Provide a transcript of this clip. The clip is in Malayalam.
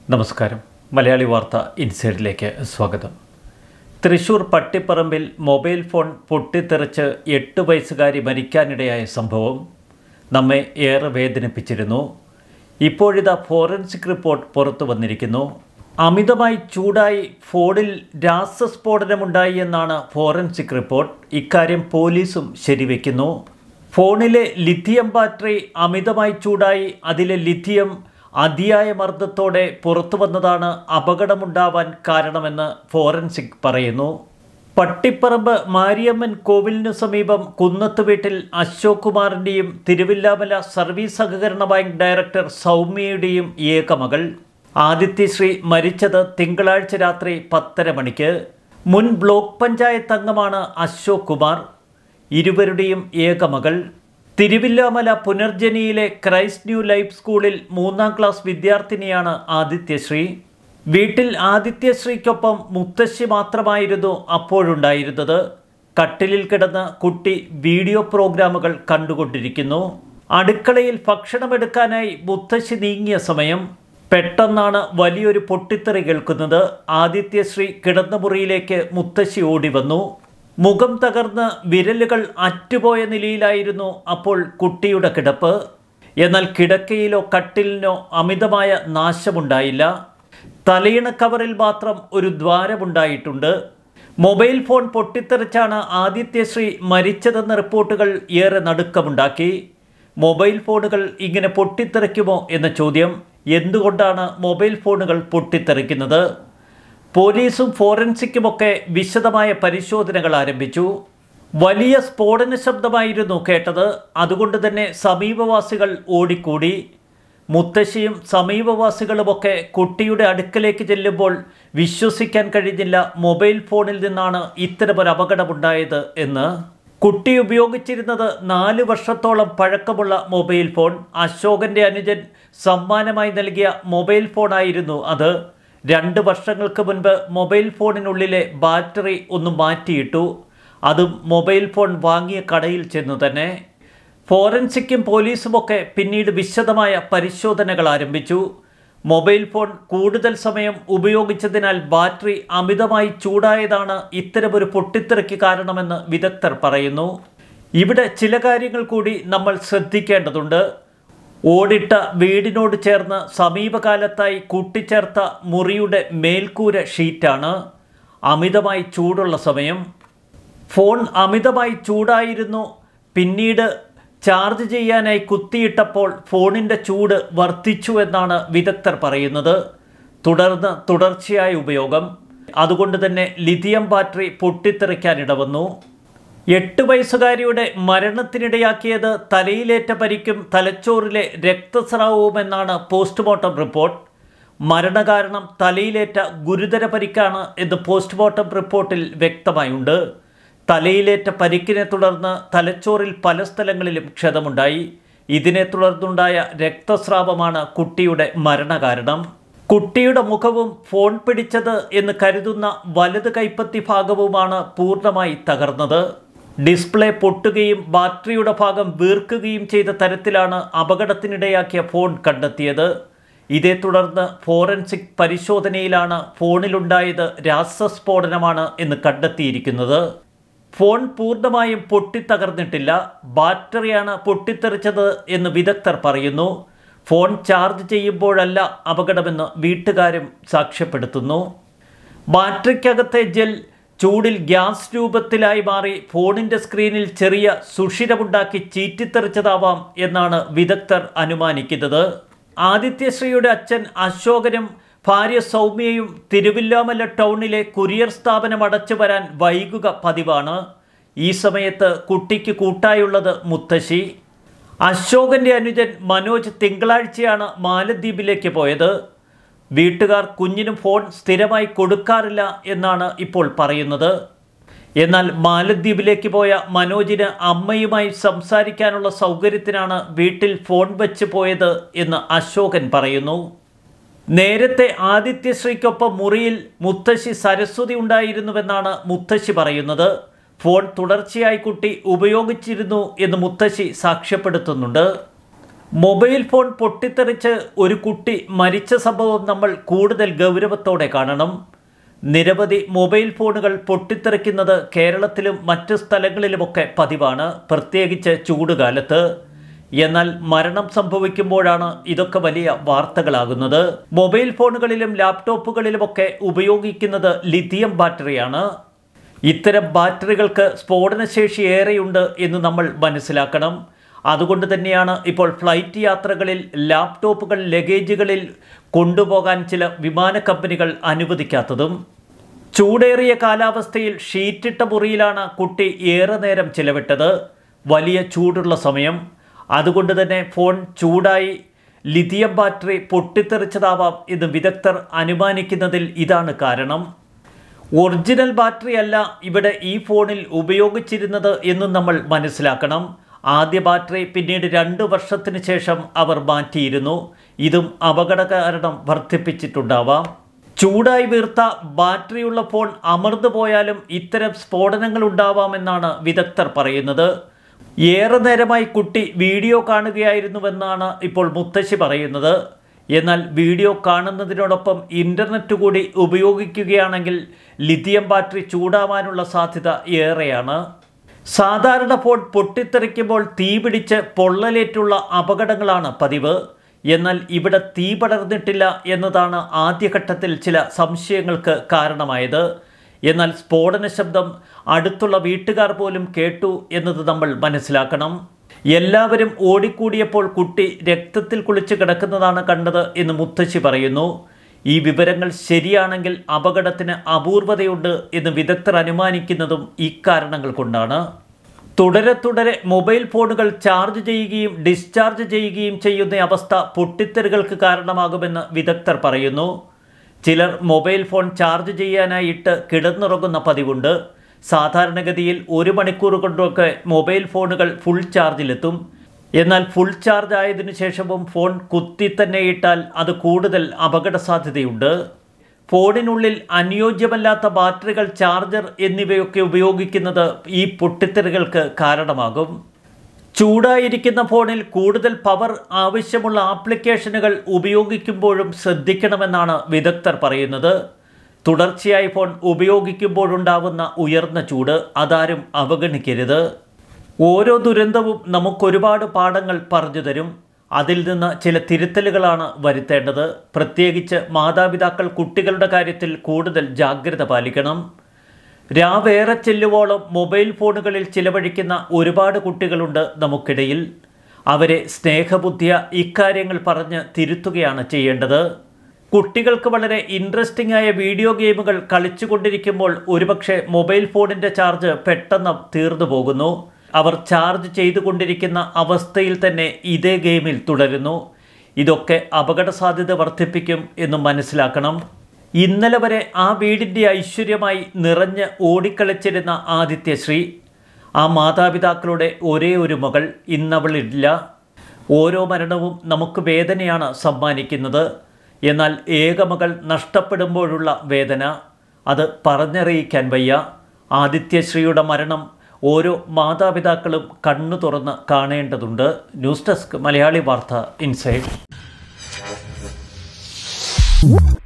നമസ്കാരം മലയാളി വാർത്ത ഇൻസൈഡിലേക്ക് സ്വാഗതം തൃശൂർ പട്ടിപ്പറമ്പിൽ മൊബൈൽ ഫോൺ പൊട്ടിത്തെറിച്ച് എട്ട് വയസ്സുകാരി മരിക്കാനിടയായ സംഭവം നമ്മെ ഏറെ വേദനിപ്പിച്ചിരുന്നു ഇപ്പോഴിതാ ഫോറൻസിക് റിപ്പോർട്ട് പുറത്തു വന്നിരിക്കുന്നു അമിതമായി ചൂടായി ഫോണിൽ രാസസ്ഫോടനമുണ്ടായി എന്നാണ് ഫോറൻസിക് റിപ്പോർട്ട് ഇക്കാര്യം പോലീസും ശരിവെക്കുന്നു ഫോണിലെ ലിഥിയം ബാറ്ററി അമിതമായി ചൂടായി അതിലെ ലിഥിയം അതിയായ മർദ്ദത്തോടെ പുറത്തു വന്നതാണ് അപകടമുണ്ടാവാൻ കാരണമെന്ന് ഫോറൻസിക് പറയുന്നു പട്ടിപ്പറമ്പ് മാരിയമ്മൻ കോവിലിനു സമീപം കുന്നത്ത് വീട്ടിൽ അശോക് കുമാറിൻ്റെയും തിരുവില്ലാമല സർവീസ് സഹകരണ ബാങ്ക് ഡയറക്ടർ സൗമ്യയുടെയും ഏകമകൾ ആദിത്യശ്രീ മരിച്ചത് തിങ്കളാഴ്ച രാത്രി പത്തര മണിക്ക് മുൻ ബ്ലോക്ക് പഞ്ചായത്ത് അംഗമാണ് അശോക് കുമാർ ഇരുവരുടെയും ഏകമകൾ തിരുവില്ലാമല പുനർജനിയിലെ ക്രൈസ്റ്റ് ന്യൂ ലൈഫ് സ്കൂളിൽ മൂന്നാം ക്ലാസ് വിദ്യാർത്ഥിനിയാണ് ആദിത്യശ്രീ വീട്ടിൽ ആദിത്യശ്രീക്കൊപ്പം മുത്തശ്ശി മാത്രമായിരുന്നു അപ്പോഴുണ്ടായിരുന്നത് കട്ടിലിൽ കിടന്ന് കുട്ടി വീഡിയോ പ്രോഗ്രാമുകൾ കണ്ടുകൊണ്ടിരിക്കുന്നു അടുക്കളയിൽ ഭക്ഷണമെടുക്കാനായി മുത്തശ്ശി നീങ്ങിയ സമയം പെട്ടെന്നാണ് വലിയൊരു പൊട്ടിത്തെറി കേൾക്കുന്നത് ആദിത്യശ്രീ കിടന്ന മുറിയിലേക്ക് മുത്തശ്ശി ഓടി വന്നു മുഖം തകർന്ന് വിരലുകൾ അറ്റുപോയ നിലയിലായിരുന്നു അപ്പോൾ കുട്ടിയുടെ കിടപ്പ് എന്നാൽ കിടക്കയിലോ കട്ടിലിനോ അമിതമായ നാശമുണ്ടായില്ല തലയിണ കവറിൽ മാത്രം ഒരു ദ്വാരമുണ്ടായിട്ടുണ്ട് മൊബൈൽ ഫോൺ പൊട്ടിത്തെറിച്ചാണ് ആദിത്യശ്രീ മരിച്ചതെന്ന റിപ്പോർട്ടുകൾ ഏറെ നടുക്കമുണ്ടാക്കി മൊബൈൽ ഫോണുകൾ ഇങ്ങനെ പൊട്ടിത്തെറിക്കുമോ എന്ന ചോദ്യം എന്തുകൊണ്ടാണ് മൊബൈൽ ഫോണുകൾ പൊട്ടിത്തെറിക്കുന്നത് പോലീസും ഫോറൻസിക്കുമൊക്കെ വിശദമായ പരിശോധനകൾ ആരംഭിച്ചു വലിയ സ്ഫോടന ശബ്ദമായിരുന്നു കേട്ടത് അതുകൊണ്ട് തന്നെ സമീപവാസികൾ ഓടിക്കൂടി മുത്തശ്ശിയും സമീപവാസികളുമൊക്കെ കുട്ടിയുടെ അടുക്കലേക്ക് ചെല്ലുമ്പോൾ വിശ്വസിക്കാൻ കഴിഞ്ഞില്ല മൊബൈൽ ഫോണിൽ നിന്നാണ് ഇത്തരമൊരു അപകടമുണ്ടായത് എന്ന് കുട്ടി ഉപയോഗിച്ചിരുന്നത് നാല് വർഷത്തോളം പഴക്കമുള്ള മൊബൈൽ ഫോൺ അശോകന്റെ അനുജൻ സമ്മാനമായി നൽകിയ മൊബൈൽ ഫോണായിരുന്നു അത് രണ്ട് വർഷങ്ങൾക്ക് മുൻപ് മൊബൈൽ ഫോണിനുള്ളിലെ ബാറ്ററി ഒന്ന് മാറ്റിയിട്ടു അതും മൊബൈൽ ഫോൺ വാങ്ങിയ കടയിൽ ചെന്നു തന്നെ ഫോറൻസിക്കും പോലീസുമൊക്കെ പിന്നീട് വിശദമായ പരിശോധനകൾ ആരംഭിച്ചു മൊബൈൽ ഫോൺ കൂടുതൽ സമയം ഉപയോഗിച്ചതിനാൽ ബാറ്ററി അമിതമായി ചൂടായതാണ് ഇത്തരമൊരു പൊട്ടിത്തെറിക്ക് കാരണമെന്ന് വിദഗ്ധർ പറയുന്നു ഇവിടെ ചില കാര്യങ്ങൾ കൂടി നമ്മൾ ശ്രദ്ധിക്കേണ്ടതുണ്ട് ഓടിട്ട വീടിനോട് ചേർന്ന് സമീപകാലത്തായി കൂട്ടിച്ചേർത്ത മുറിയുടെ മേൽക്കൂര ഷീറ്റാണ് അമിതമായി ചൂടുള്ള സമയം ഫോൺ അമിതമായി ചൂടായിരുന്നു പിന്നീട് ചാർജ് ചെയ്യാനായി കുത്തിയിട്ടപ്പോൾ ഫോണിൻ്റെ ചൂട് വർദ്ധിച്ചു എന്നാണ് വിദഗ്ധർ പറയുന്നത് തുടർന്ന് തുടർച്ചയായ ഉപയോഗം അതുകൊണ്ട് തന്നെ ലിഥിയം ബാറ്ററി പൊട്ടിത്തെറിക്കാനിടവന്നു എട്ട് വയസ്സുകാരിയുടെ മരണത്തിനിടയാക്കിയത് തലയിലേറ്റ പരിക്കും തലച്ചോറിലെ രക്തസ്രാവവുമെന്നാണ് പോസ്റ്റ്മോർട്ടം റിപ്പോർട്ട് മരണകാരണം തലയിലേറ്റ ഗുരുതര പരിക്കാണ് എന്ന് പോസ്റ്റ്മോർട്ടം റിപ്പോർട്ടിൽ വ്യക്തമായുണ്ട് തലയിലേറ്റ പരിക്കിനെ തുടർന്ന് തലച്ചോറിൽ പല സ്ഥലങ്ങളിലും ക്ഷതമുണ്ടായി ഇതിനെ തുടർന്നുണ്ടായ രക്തസ്രാവമാണ് കുട്ടിയുടെ മരണകാരണം കുട്ടിയുടെ മുഖവും ഫോൺ പിടിച്ചത് എന്ന് കരുതുന്ന വലത് കൈപ്പത്തി ഭാഗവുമാണ് പൂർണ്ണമായി തകർന്നത് ഡിസ്പ്ലേ പൊട്ടുകയും ബാറ്ററിയുടെ ഭാഗം വീർക്കുകയും ചെയ്ത തരത്തിലാണ് അപകടത്തിനിടയാക്കിയ ഫോൺ കണ്ടെത്തിയത് ഇതേ തുടർന്ന് ഫോറൻസിക് പരിശോധനയിലാണ് ഫോണിലുണ്ടായത് രാസസ്ഫോടനമാണ് എന്ന് കണ്ടെത്തിയിരിക്കുന്നത് ഫോൺ പൂർണ്ണമായും പൊട്ടിത്തകർന്നിട്ടില്ല ബാറ്ററിയാണ് പൊട്ടിത്തെറിച്ചത് എന്ന് വിദഗ്ധർ പറയുന്നു ഫോൺ ചാർജ് ചെയ്യുമ്പോഴല്ല അപകടമെന്ന് വീട്ടുകാരും സാക്ഷ്യപ്പെടുത്തുന്നു ബാറ്ററിക്കകത്തെ ജെൽ ചൂടിൽ ഗ്യാസ് രൂപത്തിലായി മാറി ഫോണിൻ്റെ സ്ക്രീനിൽ ചെറിയ സുഷിരമുണ്ടാക്കി ചീറ്റിത്തെറിച്ചതാവാം എന്നാണ് വിദഗ്ധർ അനുമാനിക്കുന്നത് ആദിത്യശ്രീയുടെ അച്ഛൻ അശോകനും ഭാര്യ സൗമ്യയും തിരുവില്ലാമല ടൗണിലെ കുരിയർ സ്ഥാപനം അടച്ചു വരാൻ വൈകുക പതിവാണ് ഈ സമയത്ത് കുട്ടിക്ക് കൂട്ടായുള്ളത് മുത്തശ്ശി അശോകന്റെ അനുജൻ മനോജ് തിങ്കളാഴ്ചയാണ് മാലദ്വീപിലേക്ക് പോയത് വീട്ടുകാർ കുഞ്ഞിനും ഫോൺ സ്ഥിരമായി കൊടുക്കാറില്ല എന്നാണ് ഇപ്പോൾ പറയുന്നത് എന്നാൽ മാലദ്വീപിലേക്ക് പോയ മനോജിന് അമ്മയുമായി സംസാരിക്കാനുള്ള സൗകര്യത്തിനാണ് വീട്ടിൽ ഫോൺ വെച്ച് പോയത് എന്ന് അശോകൻ പറയുന്നു നേരത്തെ ആദിത്യശ്രീക്കൊപ്പം മുറിയിൽ മുത്തശ്ശി സരസ്വതി ഉണ്ടായിരുന്നുവെന്നാണ് മുത്തശ്ശി പറയുന്നത് ഫോൺ തുടർച്ചയായി കുട്ടി ഉപയോഗിച്ചിരുന്നു എന്ന് മുത്തശ്ശി സാക്ഷ്യപ്പെടുത്തുന്നുണ്ട് മൊബൈൽ ഫോൺ പൊട്ടിത്തെറിച്ച് ഒരു കുട്ടി മരിച്ച സംഭവം നമ്മൾ കൂടുതൽ ഗൗരവത്തോടെ കാണണം നിരവധി മൊബൈൽ ഫോണുകൾ പൊട്ടിത്തെറിക്കുന്നത് കേരളത്തിലും മറ്റ് സ്ഥലങ്ങളിലുമൊക്കെ പതിവാണ് പ്രത്യേകിച്ച് ചൂടുകാലത്ത് എന്നാൽ മരണം സംഭവിക്കുമ്പോഴാണ് ഇതൊക്കെ വലിയ വാർത്തകളാകുന്നത് മൊബൈൽ ഫോണുകളിലും ലാപ്ടോപ്പുകളിലുമൊക്കെ ഉപയോഗിക്കുന്നത് ലിഥിയം ബാറ്ററിയാണ് ഇത്തരം ബാറ്ററികൾക്ക് സ്ഫോടനശേഷി ഏറെയുണ്ട് എന്ന് നമ്മൾ മനസ്സിലാക്കണം അതുകൊണ്ട് തന്നെയാണ് ഇപ്പോൾ ഫ്ലൈറ്റ് യാത്രകളിൽ ലാപ്ടോപ്പുകൾ ലഗേജുകളിൽ കൊണ്ടുപോകാൻ ചില വിമാന കമ്പനികൾ അനുവദിക്കാത്തതും ചൂടേറിയ കാലാവസ്ഥയിൽ ഷീറ്റിട്ട മുറിയിലാണ് കുട്ടി ഏറെ നേരം ചിലവിട്ടത് വലിയ ചൂടുള്ള സമയം അതുകൊണ്ട് തന്നെ ഫോൺ ചൂടായി ലിഥിയം ബാറ്ററി പൊട്ടിത്തെറിച്ചതാവാം എന്ന് വിദഗ്ധർ അനുമാനിക്കുന്നതിൽ ഇതാണ് കാരണം ഒറിജിനൽ ബാറ്ററി അല്ല ഇവിടെ ഈ ഫോണിൽ ഉപയോഗിച്ചിരുന്നത് എന്നും നമ്മൾ മനസ്സിലാക്കണം ആദ്യ ബാറ്ററി പിന്നീട് രണ്ട് വർഷത്തിന് ശേഷം അവർ മാറ്റിയിരുന്നു ഇതും അപകട കാരണം വർദ്ധിപ്പിച്ചിട്ടുണ്ടാവാം ചൂടായി വീർത്ത ബാറ്ററിയുള്ള ഫോൺ അമർന്നു പോയാലും ഇത്തരം സ്ഫോടനങ്ങൾ ഉണ്ടാവാമെന്നാണ് വിദഗ്ധർ പറയുന്നത് ഏറെ നേരമായി കുട്ടി വീഡിയോ കാണുകയായിരുന്നുവെന്നാണ് ഇപ്പോൾ മുത്തശ്ശി പറയുന്നത് എന്നാൽ വീഡിയോ കാണുന്നതിനോടൊപ്പം ഇൻ്റർനെറ്റ് കൂടി ഉപയോഗിക്കുകയാണെങ്കിൽ ലിഥിയം ബാറ്ററി ചൂടാവാനുള്ള സാധ്യത ഏറെയാണ് സാധാരണ ഫോൺ പൊട്ടിത്തെറിക്കുമ്പോൾ തീപിടിച്ച് പൊള്ളലേറ്റുള്ള അപകടങ്ങളാണ് പതിവ് എന്നാൽ ഇവിടെ തീ പടർന്നിട്ടില്ല എന്നതാണ് ആദ്യഘട്ടത്തിൽ ചില സംശയങ്ങൾക്ക് കാരണമായത് എന്നാൽ സ്ഫോടന ശബ്ദം അടുത്തുള്ള വീട്ടുകാർ പോലും കേട്ടു എന്നത് നമ്മൾ മനസ്സിലാക്കണം എല്ലാവരും ഓടിക്കൂടിയപ്പോൾ കുട്ടി രക്തത്തിൽ കുളിച്ച് കിടക്കുന്നതാണ് കണ്ടത് എന്ന് മുത്തശ്ശി പറയുന്നു ഈ വിവരങ്ങൾ ശരിയാണെങ്കിൽ അപകടത്തിന് അപൂർവതയുണ്ട് എന്ന് വിദഗ്ധർ അനുമാനിക്കുന്നതും ഇക്കാരണങ്ങൾ കൊണ്ടാണ് തുടരെ തുടരെ മൊബൈൽ ഫോണുകൾ ചാർജ് ചെയ്യുകയും ഡിസ്ചാർജ് ചെയ്യുകയും ചെയ്യുന്ന അവസ്ഥ പൊട്ടിത്തെറികൾക്ക് കാരണമാകുമെന്ന് വിദഗ്ധർ പറയുന്നു ചിലർ മൊബൈൽ ഫോൺ ചാർജ് ചെയ്യാനായിട്ട് കിടന്നുറങ്ങുന്ന പതിവുണ്ട് സാധാരണഗതിയിൽ ഒരു മണിക്കൂർ കൊണ്ടൊക്കെ മൊബൈൽ ഫോണുകൾ ഫുൾ ചാർജിലെത്തും എന്നാൽ ഫുൾ ചാർജ് ആയതിനു ശേഷവും ഫോൺ കുത്തി തന്നെ ഇട്ടാൽ അത് കൂടുതൽ അപകട സാധ്യതയുണ്ട് ഫോണിനുള്ളിൽ അനുയോജ്യമല്ലാത്ത ബാറ്ററികൾ ചാർജർ എന്നിവയൊക്കെ ഉപയോഗിക്കുന്നത് ഈ പൊട്ടിത്തെറികൾക്ക് കാരണമാകും ചൂടായിരിക്കുന്ന ഫോണിൽ കൂടുതൽ പവർ ആവശ്യമുള്ള ആപ്ലിക്കേഷനുകൾ ഉപയോഗിക്കുമ്പോഴും ശ്രദ്ധിക്കണമെന്നാണ് വിദഗ്ധർ പറയുന്നത് തുടർച്ചയായി ഫോൺ ഉപയോഗിക്കുമ്പോഴുണ്ടാവുന്ന ഉയർന്ന ചൂട് അതാരും അവഗണിക്കരുത് ഓരോ ദുരന്തവും നമുക്കൊരുപാട് പാഠങ്ങൾ പറഞ്ഞു തരും അതിൽ നിന്ന് ചില തിരുത്തലുകളാണ് വരുത്തേണ്ടത് പ്രത്യേകിച്ച് മാതാപിതാക്കൾ കുട്ടികളുടെ കാര്യത്തിൽ കൂടുതൽ ജാഗ്രത പാലിക്കണം രാവേറെ ചെല്ലുവോളം മൊബൈൽ ഫോണുകളിൽ ചിലവഴിക്കുന്ന ഒരുപാട് കുട്ടികളുണ്ട് നമുക്കിടയിൽ അവരെ സ്നേഹബുദ്ധിയ ഇക്കാര്യങ്ങൾ പറഞ്ഞ് തിരുത്തുകയാണ് ചെയ്യേണ്ടത് കുട്ടികൾക്ക് വളരെ ഇൻട്രസ്റ്റിംഗ് ആയ വീഡിയോ ഗെയിമുകൾ കളിച്ചുകൊണ്ടിരിക്കുമ്പോൾ ഒരുപക്ഷെ മൊബൈൽ ഫോണിൻ്റെ ചാർജ് പെട്ടെന്ന് തീർന്നു പോകുന്നു അവർ ചാർജ് ചെയ്തുകൊണ്ടിരിക്കുന്ന അവസ്ഥയിൽ തന്നെ ഇതേ ഗെയിമിൽ തുടരുന്നു ഇതൊക്കെ അപകട സാധ്യത വർദ്ധിപ്പിക്കും എന്ന് മനസ്സിലാക്കണം ഇന്നലെ വരെ ആ വീടിൻ്റെ ഐശ്വര്യമായി നിറഞ്ഞ് ഓടിക്കളിച്ചിരുന്ന ആദിത്യശ്രീ ആ മാതാപിതാക്കളുടെ ഒരേ ഒരു മകൾ ഇന്നവളില്ല ഓരോ മരണവും നമുക്ക് വേദനയാണ് സമ്മാനിക്കുന്നത് എന്നാൽ ഏകമകൾ നഷ്ടപ്പെടുമ്പോഴുള്ള വേദന അത് പറഞ്ഞറിയിക്കാൻ വയ്യ ആദിത്യശ്രീയുടെ മരണം ഓരോ മാതാപിതാക്കളും കണ്ണു തുറന്ന് കാണേണ്ടതുണ്ട് ന്യൂസ് ഡെസ്ക് മലയാളി വാർത്ത ഇൻസൈഡ്